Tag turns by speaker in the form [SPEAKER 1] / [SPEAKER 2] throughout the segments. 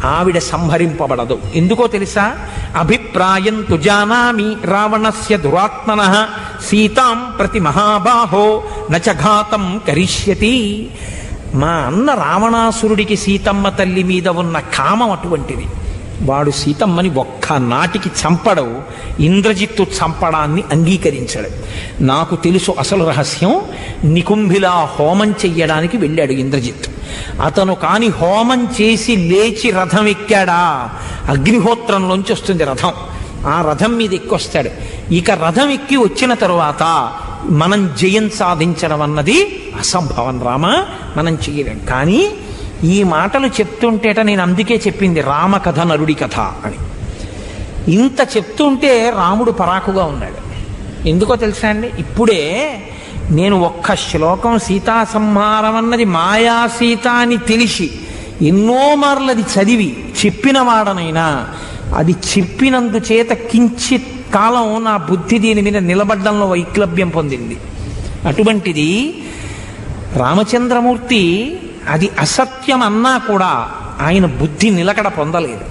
[SPEAKER 1] ఆవిడ సంహరింపబడదు ఎందుకో తెలుసా అభిప్రాయం తుజానామి రావణస్య దురాత్మన సీతాం ప్రతి మహాబాహో నచఘాతం కరిష్యతి మా అన్న రావణాసురుడికి సీతమ్మ తల్లి మీద ఉన్న కామం అటువంటిది వాడు సీతమ్మని ఒక్క నాటికి చంపడం ఇంద్రజిత్తు చంపడాన్ని అంగీకరించాడు నాకు తెలుసు అసలు రహస్యం నికుంభిలా హోమం చెయ్యడానికి వెళ్ళాడు ఇంద్రజిత్తు అతను కాని హోమం చేసి లేచి రథం ఎక్కాడా అగ్నిహోత్రంలోంచి వస్తుంది రథం ఆ రథం మీద ఎక్కొస్తాడు ఇక రథం ఎక్కి వచ్చిన తరువాత మనం జయం సాధించడం అన్నది అసంభవం రామ మనం చేయలేం కానీ ఈ మాటలు చెప్తుంటేట నేను అందుకే చెప్పింది రామకథ నరుడి కథ అని ఇంత చెప్తుంటే రాముడు పరాకుగా ఉన్నాడు ఎందుకో తెలుసా అండి ఇప్పుడే నేను ఒక్క శ్లోకం సీతా సంహారం అన్నది మాయా సీత అని తెలిసి ఎన్నో మార్లది చదివి చెప్పిన వాడనైనా అది చెప్పినందు చేత కించిత్ కాలం నా బుద్ధి దీని మీద నిలబడ్డంలో వైక్లభ్యం పొందింది అటువంటిది రామచంద్రమూర్తి అది అసత్యం అన్నా కూడా ఆయన బుద్ధి నిలకడ పొందలేదు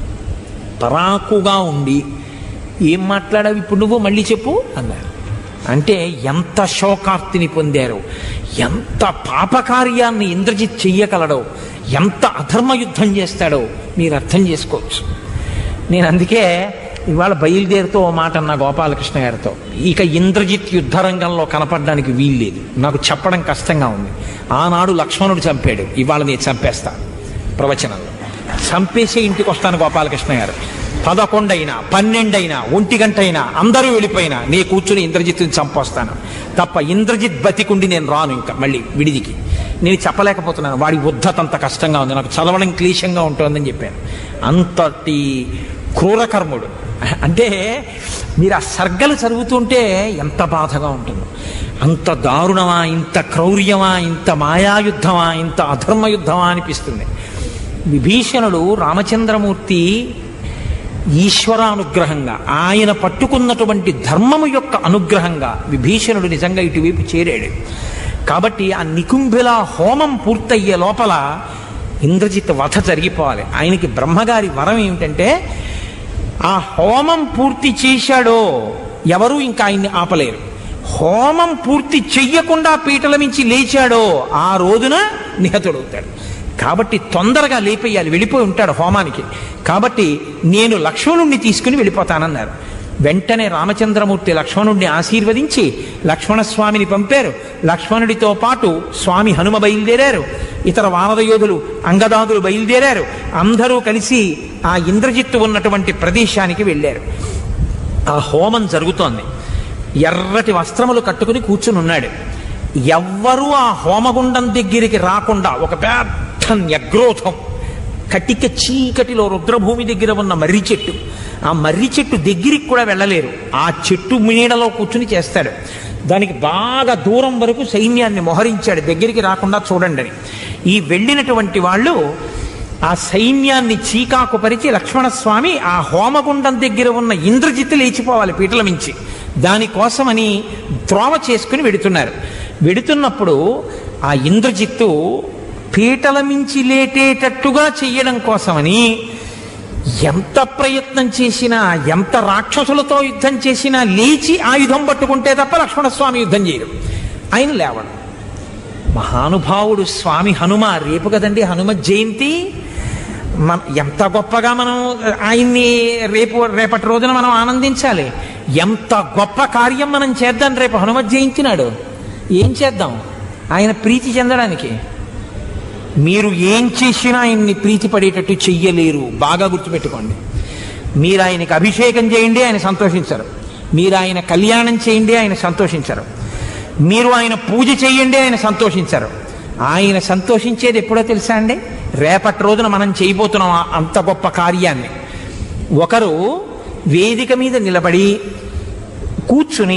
[SPEAKER 1] పరాకుగా ఉండి ఏం మాట్లాడావు ఇప్పుడు నువ్వు మళ్ళీ చెప్పు అన్నారు అంటే ఎంత శోకార్తిని పొందారో ఎంత పాపకార్యాన్ని ఇంద్రజిత్ చెయ్యగలడో ఎంత అధర్మ యుద్ధం చేస్తాడో మీరు అర్థం చేసుకోవచ్చు నేను అందుకే ఇవాళ బయలుదేరుతూ ఓ మాట అన్న గోపాలకృష్ణ గారితో ఇక ఇంద్రజిత్ యుద్ధరంగంలో కనపడడానికి వీల్లేదు నాకు చెప్పడం కష్టంగా ఉంది ఆనాడు లక్ష్మణుడు చంపాడు ఇవాళ నేను చంపేస్తా ప్రవచనంలో చంపేసే ఇంటికి వస్తాను గోపాలకృష్ణ గారు పదకొండైనా పన్నెండైనా ఒంటి గంట అయినా అందరూ వెళ్ళిపోయినా నీ కూర్చుని ఇంద్రజిత్తుని చంపొస్తాను తప్ప ఇంద్రజిత్ బతికుండి నేను రాను ఇంకా మళ్ళీ విడిదికి నేను చెప్పలేకపోతున్నాను వాడి ఉద్ధత అంత కష్టంగా ఉంది నాకు చదవడం క్లీశంగా ఉంటుందని చెప్పాను అంతటి క్రూరకర్ముడు అంటే మీరు ఆ సర్గలు చదువుతుంటే ఎంత బాధగా ఉంటుందో అంత దారుణమా ఇంత క్రౌర్యమా ఇంత మాయాయుద్ధమా ఇంత అధర్మ యుద్ధమా అనిపిస్తుంది విభీషణుడు రామచంద్రమూర్తి ఈశ్వరానుగ్రహంగా ఆయన పట్టుకున్నటువంటి ధర్మము యొక్క అనుగ్రహంగా విభీషణుడు నిజంగా ఇటువైపు చేరాడు కాబట్టి ఆ నికుంభిల హోమం పూర్తయ్యే లోపల ఇంద్రజిత్ వధ జరిగిపోవాలి ఆయనకి బ్రహ్మగారి వరం ఏమిటంటే ఆ హోమం పూర్తి చేశాడో ఎవరూ ఇంకా ఆయన్ని ఆపలేరు హోమం పూర్తి చెయ్యకుండా పీటల మించి లేచాడో ఆ రోజున నిహతుడవుతాడు కాబట్టి తొందరగా లేపేయాలి వెళ్ళిపోయి ఉంటాడు హోమానికి కాబట్టి నేను లక్ష్మణుణ్ణి తీసుకుని వెళ్ళిపోతానన్నారు వెంటనే రామచంద్రమూర్తి లక్ష్మణుడిని ఆశీర్వదించి లక్ష్మణస్వామిని పంపారు లక్ష్మణుడితో పాటు స్వామి హనుమ బయలుదేరారు ఇతర వానర యోధులు అంగదాదులు బయలుదేరారు అందరూ కలిసి ఆ ఇంద్రజిత్తు ఉన్నటువంటి ప్రదేశానికి వెళ్ళారు ఆ హోమం జరుగుతోంది ఎర్రటి వస్త్రములు కట్టుకుని కూర్చుని ఉన్నాడు ఎవ్వరూ ఆ హోమగుండం దగ్గరికి రాకుండా ఒక పెద్ద న్యగ్రోధం కటిక చీకటిలో రుద్రభూమి దగ్గర ఉన్న మర్రి చెట్టు ఆ మర్రి చెట్టు దగ్గరికి కూడా వెళ్ళలేరు ఆ చెట్టు నీడలో కూర్చుని చేస్తాడు దానికి బాగా దూరం వరకు సైన్యాన్ని మోహరించాడు దగ్గరికి రాకుండా చూడండి అని ఈ వెళ్ళినటువంటి వాళ్ళు ఆ సైన్యాన్ని చీకాకు పరిచి లక్ష్మణస్వామి ఆ హోమగుండం దగ్గర ఉన్న ఇంద్రజిత్తు లేచిపోవాలి పీటల మించి దానికోసమని త్రోవ చేసుకుని వెడుతున్నారు వెడుతున్నప్పుడు ఆ ఇంద్రజిత్తు పీటల మించి లేటేటట్టుగా చెయ్యడం కోసమని ఎంత ప్రయత్నం చేసినా ఎంత రాక్షసులతో యుద్ధం చేసినా లేచి ఆయుధం పట్టుకుంటే తప్ప లక్ష్మణస్వామి యుద్ధం చేయడు ఆయన లేవడం మహానుభావుడు స్వామి హనుమ రేపు కదండి హనుమ జయంతి మన ఎంత గొప్పగా మనం ఆయన్ని రేపు రేపటి రోజున మనం ఆనందించాలి ఎంత గొప్ప కార్యం మనం చేద్దాం రేపు హనుమ జయించినాడు ఏం చేద్దాం ఆయన ప్రీతి చెందడానికి మీరు ఏం చేసినా ఆయన్ని ప్రీతి పడేటట్టు చెయ్యలేరు బాగా గుర్తుపెట్టుకోండి మీరు ఆయనకి అభిషేకం చేయండి ఆయన సంతోషించరు మీరు ఆయన కళ్యాణం చేయండి ఆయన సంతోషించరు మీరు ఆయన పూజ చేయండి ఆయన సంతోషించరు ఆయన సంతోషించేది ఎప్పుడో తెలుసా అండి రేపటి రోజున మనం చేయబోతున్నాం ఆ అంత గొప్ప కార్యాన్ని ఒకరు వేదిక మీద నిలబడి కూర్చుని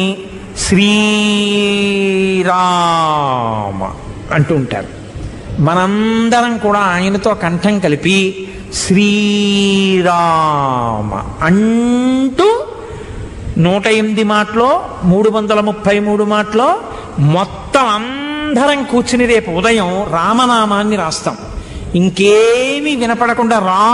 [SPEAKER 1] శ్రీరామ అంటూ ఉంటారు మనందరం కూడా ఆయనతో కంఠం కలిపి శ్రీరామ అంటూ నూట ఎనిమిది మాటలో మూడు వందల ముప్పై మూడు మాటలో మొత్తం అందరం కూర్చుని రేపు ఉదయం రామనామాన్ని రాస్తాం ఇంకేమీ వినపడకుండా రా